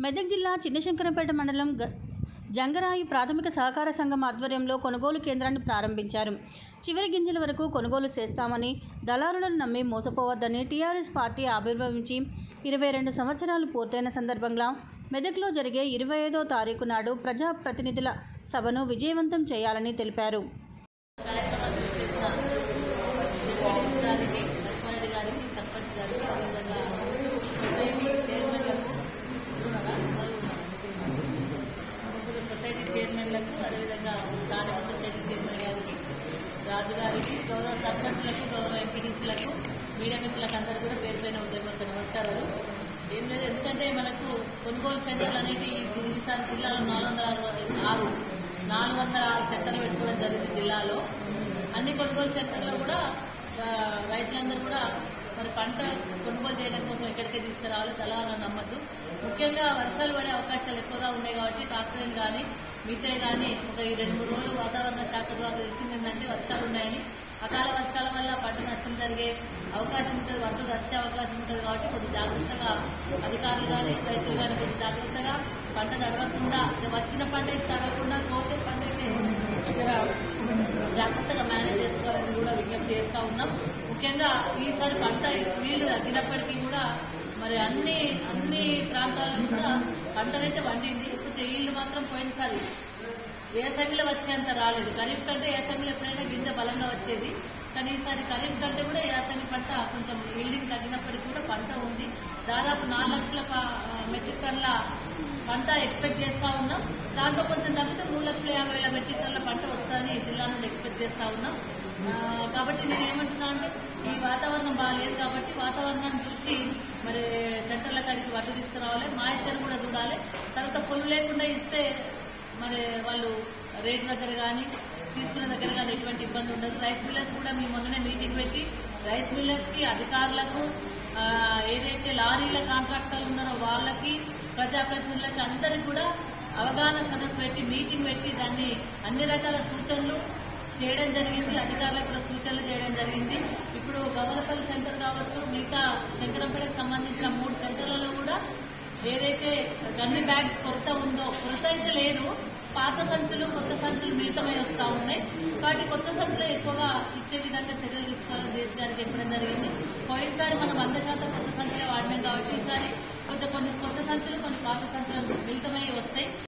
మెదక్ జిల్లా చిన్నశంకరంపేట మండలం గ- జంగరాయి ప్రాథమిక సహకార సంఘం ఆధ్వర్యంలో కొనుగోలు కేంద్రాన్ని ప్రారంభించారు చివరి గింజల వరకు కొనుగోలు చేస్తామని దళారులను నమ్మి మోసపోవద్దని టీఆర్ఎస్ పార్టీ ఆవిర్భవించి ఇరవై రెండు సంవత్సరాలు పూర్తయిన సందర్భంగా మెదక్లో జరిగే ఇరవై ఐదో తారీఖు నాడు ప్రజాప్రతినిధుల సభను విజయవంతం చేయాలని తెలిపారు కార్యక్రమాలు చేసిన జడ్పీటీసీ గారికి లక్ష్మారెడ్డి గారికి సర్పంచ్ గారికి అదేవిధంగా సొసైటీ చైర్మన్లకు ఉన్నారా? అందరూ ఉన్నారు. ముగ్గురు సొసైటీ చైర్మన్లకు అదేవిధంగా స్థానిక సొసైటీ చైర్మన్ గారికి రాజు గారికి గౌరవ సర్పంచ్లకు గౌరవ ఎంపీటీసీలకు మీడియా మిత్రులకు అందరూ కూడా పేరు పైన ఉద్యమంతో నమస్కారాలు ఏం లేదు ఎందుకంటే మనకు కొనుగోలు సెంటర్లు అనేవి ఈసారి జిల్లాలో నాలుగు వందల అరవై ఆరు నాలుగు వందల ఆరు సెంటర్లు పెట్టుకోవడం జరిగింది జిల్లాలో అన్ని కొనుగోలు సెంటర్లో కూడా ఆ, రైతులందరూ కూడా మరి పంట కొనుగోలు చేయడం కోసం ఎక్కడికే తీసుకురావాలి తలాలను నమ్మద్దు ముఖ్యంగా వర్షాలు పడే అవకాశాలు ఎక్కువగా ఉన్నాయి కాబట్టి ట్రాక్టర్లు కానీ మిగతా కానీ ఒక ఈ రెండు మూడు రోజులు వాతావరణ శాఖ ద్వారా తెలిసింది ఏంటంటే వర్షాలు ఉన్నాయని అకాల వర్షాల వల్ల పంట నష్టం జరిగే అవకాశం ఉంటుంది వడ్లు తడిచే అవకాశం ఉంటుంది కాబట్టి కొద్ది జాగ్రత్తగా అధికారులు కానీ రైతులు కానీ కొద్ది జాగ్రత్తగా పంట తడవకుండా వచ్చిన పంట అయితే తడవకుండా కోసే పంట అయితే జర జాగ్రత్తగా మేనేజ్ చేసుకోవాలని కూడా విజ్ఞప్తి చేస్తా ఉన్నాం ముఖ్యంగా ఈసారి పంట నీళ్లు తగ్గినప్పటికీ కూడా మరి అన్ని అన్ని ప్రాంతాల్లో కూడా పంటనైతే వండింది కొంచెం ఈళ్ళు మాత్రం పోయినసారి ఏసంగిలో వచ్చేంత రాలేదు ఖరీఫ్ కంటే ఏసంగిలో ఎప్పుడైనా గింజ బలంగా వచ్చేది కానీ ఈసారి ఖరీఫ్ కంటే కూడా యాసంగి పంట కొంచెం ఈల్డింగ్ తగ్గినప్పటికీ కూడా పంట ఉంది దాదాపు నాలుగు లక్షల ప- మెట్రిక్ టన్ల పంట ఎక్స్పెక్ట్ చేస్తా ఉన్నాం దాంట్లో కొంచెం తగ్గితే మూడు లక్షల యాభై వేల మెట్రిక్ టన్ల పంట వస్తుందని జిల్లా నుండి ఎక్స్పెక్ట్ చేస్తా ఉన్నాం ఆ, కాబట్టి నేను ఏమంటున్నా అంటే ఈ వాతావరణం బాగాలేదు కాబట్టి వాతావరణాన్ని చూసి మరి సెంటర్ల కాడికి వడ్లు తీసుకురావాలి మాయచ్చని కూడా చూడాలి తర్వాత పొల్లు లేకుండా ఇస్తే మరి వాళ్ళు రేట్ దగ్గర కానీ తీసుకునే దగ్గర కానీ ఎటువంటి ఇబ్బంది ఉండదు రైస్ మిల్లర్స్ కూడా మేము మొన్ననే మీటింగ్ పెట్టి రైస్ మిల్లర్స్ కి అధికారులకు ఆ, ఏదైతే లారీల కాంట్రాక్టర్లు ఉన్నారో వాళ్ళకి ప్రజాప్రతినిధులకి అందరికి కూడా అవగాహన సదస్సు పెట్టి మీటింగ్ పెట్టి దాన్ని అన్ని రకాల సూచనలు చేయడం జరిగింది అధికారులకు కూడా సూచనలు చేయడం జరిగింది ఇప్పుడు గవలపల్లి సెంటర్ కావచ్చు మిగతా శంకరంపేటకు సంబంధించిన మూడు సెంటర్లలో కూడా ఏదైతే గన్ని బ్యాగ్స్ కొరత ఉందో కొరత అయితే లేదు పాత సంచులు కొత్త సంచులు మిళితమై వస్తా ఉన్నాయి కాబట్టి కొత్త సంచులు ఎక్కువగా ఇచ్చే విధంగా చర్యలు తీసుకోవాలని చేసి గారికి చెప్పడం జరిగింది పోయినసారి మనం వంద శాతం కొత్త సంచులే వాడినాం కాబట్టి ఈసారి కొంచెం కొన్ని కొత్త సంచులు కొన్ని పాత సంచులు మిళితమై వస్తాయి